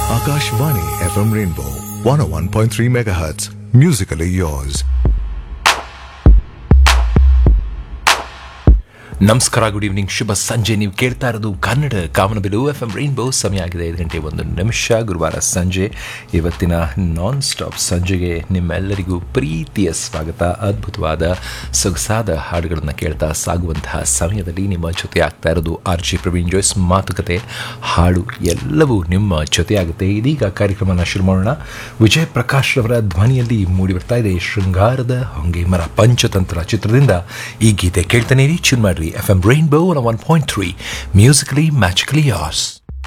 Akashvani FM Rainbow 101.3 MHz. Musically yours. ನಮಸ್ಕಾರ good evening ಶುಭ ಸಂಜೆ ನೀವು ಕೇಳ್ತಾ ಇರೋದು Kannada Kamanabillu F M rainbow ಸಮಯ ಆಗಿದೆ ಐದು ಗಂಟೆ ಒಂದು ನಿಮಿಷ ಗುರುವಾರ ಸಂಜೆ ಇವತ್ತಿನ ನಾನ್ ಸ್ಟಾಪ್ ಸಂಜೆಗೆ ನಿಮ್ಮೆಲ್ಲರಿಗೂ ಪ್ರೀತಿಯ ಸ್ವಾಗತ ಅದ್ಭುತವಾದ ಸೊಗಸಾದ ಹಾಡುಗಳನ್ನು ಕೇಳ್ತಾ ಸಾಗುವಂತಹ ಸಮಯದಲ್ಲಿ ನಿಮ್ಮ ಜೊತೆ ಆಗ್ತಾ ಇರೋದು ಆರ್ ಜಿ ಪ್ರವೀಣ್ ಜೋಯ್ಸ್ ಮಾತುಕತೆ ಹಾಡು ಎಲ್ಲವೂ ನಿಮ್ಮ ಜೊತೆ ಆಗುತ್ತೆ ಇದೀಗ ಕಾರ್ಯಕ್ರಮನ ಶುರು ಮಾಡೋಣ ವಿಜಯ್ ಪ್ರಕಾಶ್ ರವರ ಧ್ವನಿಯಲ್ಲಿ ಮೂಡಿ ಬರ್ತಾ ಇದೆ ಶೃಂಗಾರದ ಹೊಂಗೆ ಮರ ಪಂಚತಂತ್ರ ಚಿತ್ರದಿಂದ ಈ ಗೀತೆ ಕೇಳ್ತಾನೆ ರೀ ಚೂನ್ ಮಾಡ್ರಿ F M rainbow one point three musically magically ಯಾರ್ಸ್